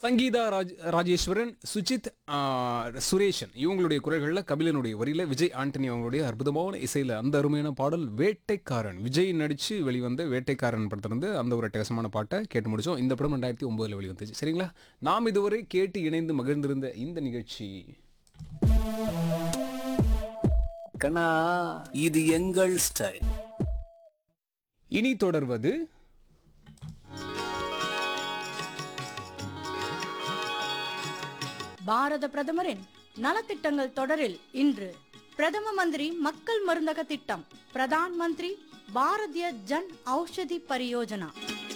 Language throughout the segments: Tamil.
சங்கீதா ராஜ் ராஜேஸ்வரன் சுஜித் ஆ, சுரேஷன் இவங்களுடைய குரல்களில் கபிலனுடைய வரியில விஜய் ஆண்டனி அவங்களுடைய அற்புதமான இசையில் அந்த அருமையான பாடல் வேட்டைக்காரன் விஜய் நடித்து வெளிவந்த வேட்டைக்காரன் படத்திலிருந்து அந்த ஒரு அட்டகாசமான பாட்டை கேட்டு முடிச்சோம் இந்த படம் ரெண்டாயிரத்தி ஒன்பதுல வெளிவந்துச்சு சரிங்களா நாம் இதுவரை கேட்டு இணைந்து மகிழ்ந்திருந்த இந்த நிகழ்ச்சி கண்ணா இது எங்கள் ஸ்டைல் இனி தொடர்வது பாரத பிரதமரின் நலத்திட்டங்கள் தொடரில் இன்று பிரதம மந்திரி மக்கள் மருந்தக திட்டம் பிரதான் மந்திரி பாரதிய ஜன் ஔஷதி பரியோஜனா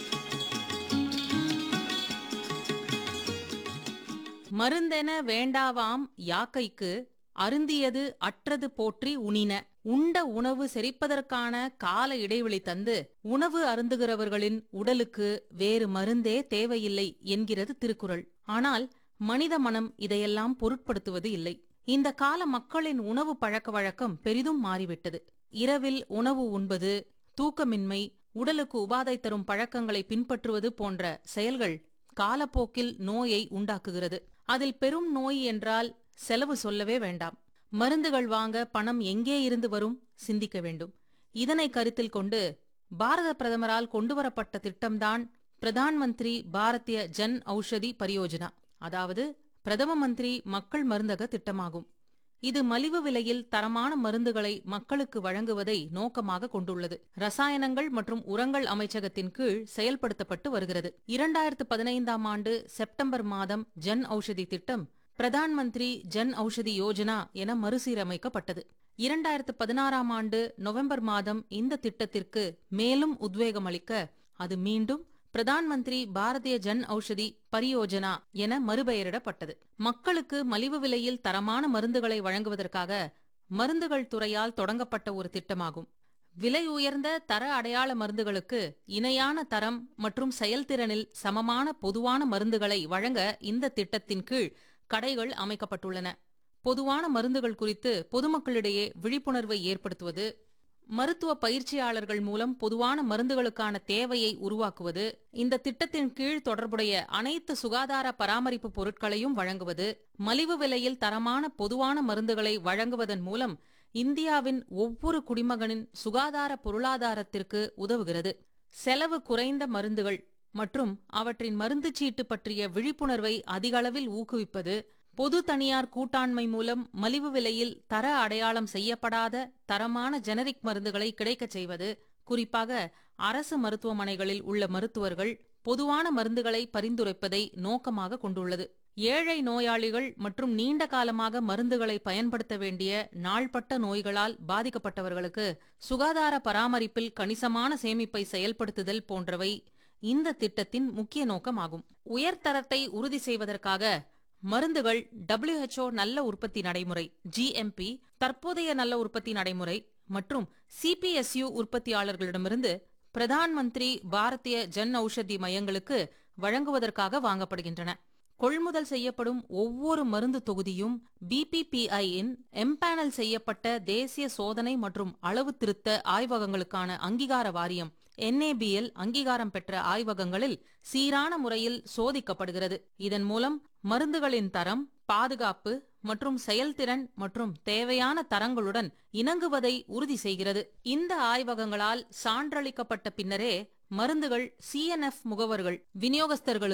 மருந்தென வேண்டாவாம் யாக்கைக்கு அருந்தியது அற்றது போற்றி உணின உண்ட உணவு செரிப்பதற்கான கால இடைவெளி தந்து உணவு அருந்துகிறவர்களின் உடலுக்கு வேறு மருந்தே தேவையில்லை என்கிறது திருக்குறள் ஆனால் மனித மனம் இதையெல்லாம் பொருட்படுத்துவது இல்லை இந்த கால மக்களின் உணவு பழக்க வழக்கம் பெரிதும் மாறிவிட்டது இரவில் உணவு உண்பது தூக்கமின்மை உடலுக்கு உபாதை தரும் பழக்கங்களை பின்பற்றுவது போன்ற செயல்கள் காலப்போக்கில் நோயை உண்டாக்குகிறது அதில் பெரும் நோய் என்றால் செலவு சொல்லவே வேண்டாம் மருந்துகள் வாங்க பணம் எங்கே இருந்து வரும் சிந்திக்க வேண்டும் இதனை கருத்தில் கொண்டு பாரத பிரதமரால் கொண்டுவரப்பட்ட திட்டம்தான் பிரதான் மந்திரி பாரதிய ஜன் ஔஷதி பரியோஜனா அதாவது பிரதம மந்திரி மக்கள் மருந்தக திட்டமாகும் இது மலிவு விலையில் தரமான மருந்துகளை மக்களுக்கு வழங்குவதை நோக்கமாக கொண்டுள்ளது ரசாயனங்கள் மற்றும் உரங்கள் அமைச்சகத்தின் கீழ் செயல்படுத்தப்பட்டு வருகிறது இரண்டாயிரத்து பதினைந்தாம் ஆண்டு செப்டம்பர் மாதம் ஜன் ஔஷதி திட்டம் பிரதான் மந்திரி ஜன் ஔஷதி யோஜனா என மறுசீரமைக்கப்பட்டது இரண்டாயிரத்து பதினாறாம் ஆண்டு நவம்பர் மாதம் இந்த திட்டத்திற்கு மேலும் உத்வேகம் அளிக்க அது மீண்டும் பிரதான் மந்திரி பாரதிய ஜன் ஔஷதி பரியோஜனா என மறுபெயரிடப்பட்டது மக்களுக்கு மலிவு விலையில் தரமான மருந்துகளை வழங்குவதற்காக மருந்துகள் துறையால் தொடங்கப்பட்ட ஒரு திட்டமாகும் விலை உயர்ந்த தர அடையாள மருந்துகளுக்கு இணையான தரம் மற்றும் செயல்திறனில் சமமான பொதுவான மருந்துகளை வழங்க இந்த திட்டத்தின் கீழ் கடைகள் அமைக்கப்பட்டுள்ளன பொதுவான மருந்துகள் குறித்து பொதுமக்களிடையே விழிப்புணர்வை ஏற்படுத்துவது மருத்துவ பயிற்சியாளர்கள் மூலம் பொதுவான மருந்துகளுக்கான தேவையை உருவாக்குவது இந்த திட்டத்தின் கீழ் தொடர்புடைய அனைத்து சுகாதார பராமரிப்பு பொருட்களையும் வழங்குவது மலிவு விலையில் தரமான பொதுவான மருந்துகளை வழங்குவதன் மூலம் இந்தியாவின் ஒவ்வொரு குடிமகனின் சுகாதார பொருளாதாரத்திற்கு உதவுகிறது செலவு குறைந்த மருந்துகள் மற்றும் அவற்றின் மருந்துச் சீட்டு பற்றிய விழிப்புணர்வை அதிகளவில் ஊக்குவிப்பது பொது தனியார் கூட்டாண்மை மூலம் மலிவு விலையில் தர அடையாளம் செய்யப்படாத தரமான ஜெனரிக் மருந்துகளை கிடைக்கச் செய்வது குறிப்பாக அரசு மருத்துவமனைகளில் உள்ள மருத்துவர்கள் பொதுவான மருந்துகளை பரிந்துரைப்பதை நோக்கமாக கொண்டுள்ளது ஏழை நோயாளிகள் மற்றும் நீண்ட காலமாக மருந்துகளை பயன்படுத்த வேண்டிய நாள்பட்ட நோய்களால் பாதிக்கப்பட்டவர்களுக்கு சுகாதார பராமரிப்பில் கணிசமான சேமிப்பை செயல்படுத்துதல் போன்றவை இந்த திட்டத்தின் முக்கிய நோக்கமாகும் உயர்தரத்தை உறுதி செய்வதற்காக மருந்துகள் WHO நல்ல உற்பத்தி நடைமுறை ஜிஎம்பி தற்போதைய நல்ல உற்பத்தி நடைமுறை மற்றும் சிபிஎஸ்யு உற்பத்தியாளர்களிடமிருந்து பிரதான் மந்திரி பாரதிய ஜன் ஔஷதி மையங்களுக்கு வழங்குவதற்காக வாங்கப்படுகின்றன கொள்முதல் செய்யப்படும் ஒவ்வொரு மருந்து தொகுதியும் பிபிபிஐ இன் எம்பேனல் செய்யப்பட்ட தேசிய சோதனை மற்றும் அளவு திருத்த ஆய்வகங்களுக்கான அங்கீகார வாரியம் என்ஏபிஎல் அங்கீகாரம் பெற்ற ஆய்வகங்களில் சீரான முறையில் சோதிக்கப்படுகிறது இதன் மூலம் மருந்துகளின் தரம் பாதுகாப்பு மற்றும் செயல்திறன் மற்றும் தேவையான தரங்களுடன் இணங்குவதை உறுதி செய்கிறது இந்த ஆய்வகங்களால் சான்றளிக்கப்பட்ட பின்னரே மருந்துகள் சிஎன்எஃப் முகவர்கள் விநியோகஸ்தர்களுக்கு